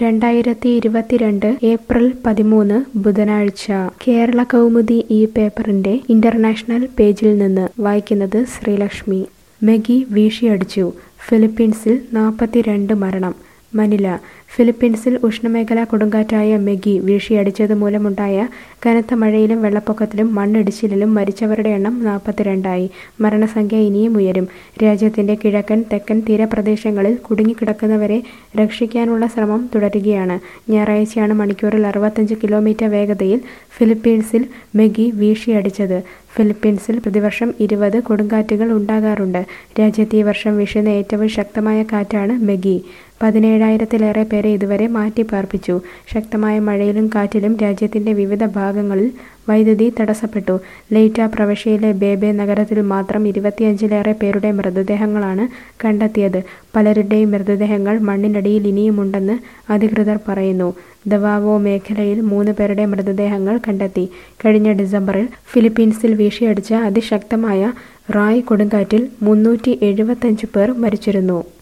രണ്ടായിരത്തി ഇരുപത്തിരണ്ട് ഏപ്രിൽ പതിമൂന്ന് ബുധനാഴ്ച കേരള കൗമുദി ഈ പേപ്പറിന്റെ ഇന്റർനാഷണൽ പേജിൽ നിന്ന് വായിക്കുന്നത് ശ്രീലക്ഷ്മി മെഗി വീശിയടിച്ചു ഫിലിപ്പീൻസിൽ നാൽപ്പത്തിരണ്ട് മരണം മനില ഫിലിപ്പീൻസിൽ ഉഷ്ണമേഖലാ കൊടുങ്കാറ്റായ മെഗി വീഴ്ചയടിച്ചത് മൂലമുണ്ടായ കനത്ത മഴയിലും വെള്ളപ്പൊക്കത്തിലും മണ്ണിടിച്ചിലിലും മരിച്ചവരുടെ എണ്ണം നാൽപ്പത്തിരണ്ടായി മരണസംഖ്യ ഇനിയും ഉയരും രാജ്യത്തിന്റെ കിഴക്കൻ തെക്കൻ തീരപ്രദേശങ്ങളിൽ കുടുങ്ങിക്കിടക്കുന്നവരെ രക്ഷിക്കാനുള്ള ശ്രമം തുടരുകയാണ് ഞായറാഴ്ചയാണ് മണിക്കൂറിൽ അറുപത്തഞ്ച് കിലോമീറ്റർ വേഗതയിൽ ഫിലിപ്പീൻസിൽ മെഗി വീഴ്ചയടിച്ചത് ഫിലിപ്പീൻസിൽ പ്രതിവർഷം ഇരുപത് കൊടുങ്കാറ്റുകൾ ഉണ്ടാകാറുണ്ട് രാജ്യത്ത് ഈ വർഷം വീശുന്ന ഏറ്റവും ശക്തമായ കാറ്റാണ് മെഗി പതിനേഴായിരത്തിലേറെ പേരെ ഇതുവരെ മാറ്റിപ്പാർപ്പിച്ചു ശക്തമായ മഴയിലും കാറ്റിലും രാജ്യത്തിന്റെ വിവിധ ഭാഗങ്ങളിൽ വൈദ്യുതി തടസ്സപ്പെട്ടു ലെയ്റ്റ പ്രവിശ്യയിലെ ബേബെ നഗരത്തിൽ മാത്രം ഇരുപത്തിയഞ്ചിലേറെ പേരുടെ മൃതദേഹങ്ങളാണ് കണ്ടെത്തിയത് പലരുടെയും മൃതദേഹങ്ങൾ മണ്ണിനടിയിൽ ഇനിയുമുണ്ടെന്ന് അധികൃതർ പറയുന്നു ദവാവോ മേഖലയിൽ മൂന്ന് പേരുടെ മൃതദേഹങ്ങൾ കണ്ടെത്തി കഴിഞ്ഞ ഡിസംബറിൽ ഫിലിപ്പീൻസിൽ വീശിയടിച്ച അതിശക്തമായ റായ് കൊടുങ്കാറ്റിൽ മുന്നൂറ്റി എഴുപത്തഞ്ച് പേർ മരിച്ചിരുന്നു